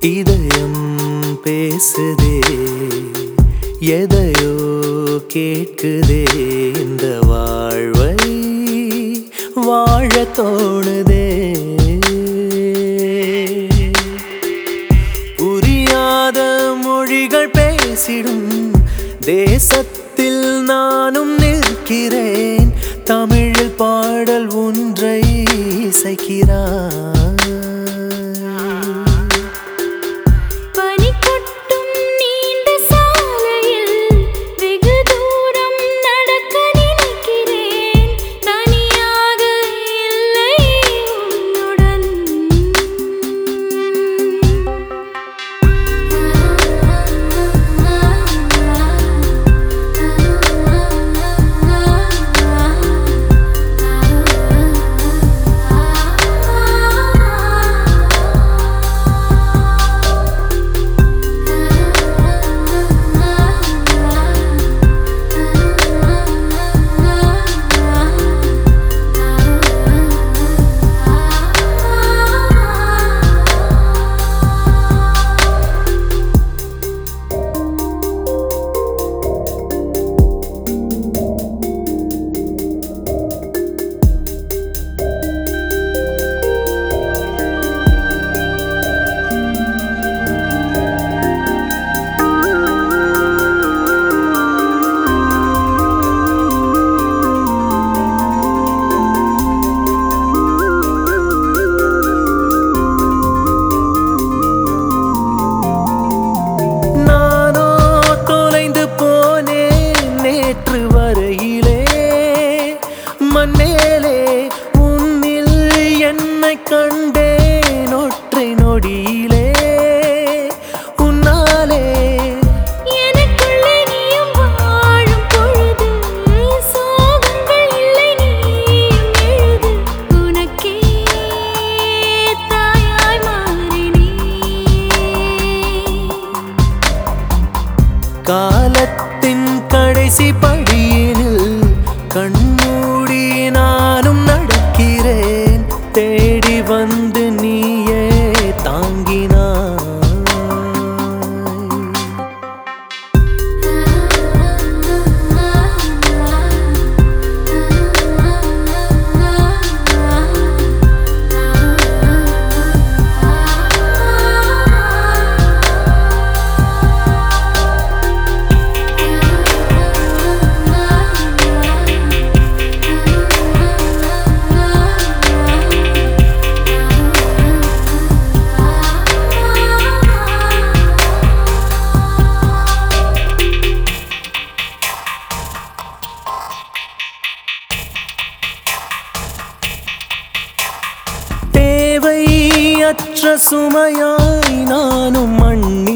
இதயம் பேசுதே எதையோ கேட்குதே இந்த வாழ்வை வாழ தோணுதே புரியாத மொழிகள் பேசிடும் தேசத்தில் நானும் நிற்கிறேன் தமிழில் பாடல் ஒன்றை இசைக்கிறான் பனி கொட்டும் நீண்ட சாலையில் வெகு தூரம் நடக்க நினைக்கிறேன் தனியாக இல்லை உன்னுடன் நானோ தொலைந்து போனேன் நேற்று வரையிலே மண்ணேலே உன்னில் என்னை கண்டேன் ஒற்றை நொடியிலே உன்னாலே எனக்குள்ளே நீயும் வாழும் பொழுது சோகங்கள் இல்லை நீயும் எழுது உனக்கே தாயாய் மாறினே காலத்தின் கடைசி படியினில் கண்மூடி நானும் நடக்கிறேன் தேடி வந்து நீயே தாங்கினாய் தேவையற்ற சுமையாய் நானும் மண்ணி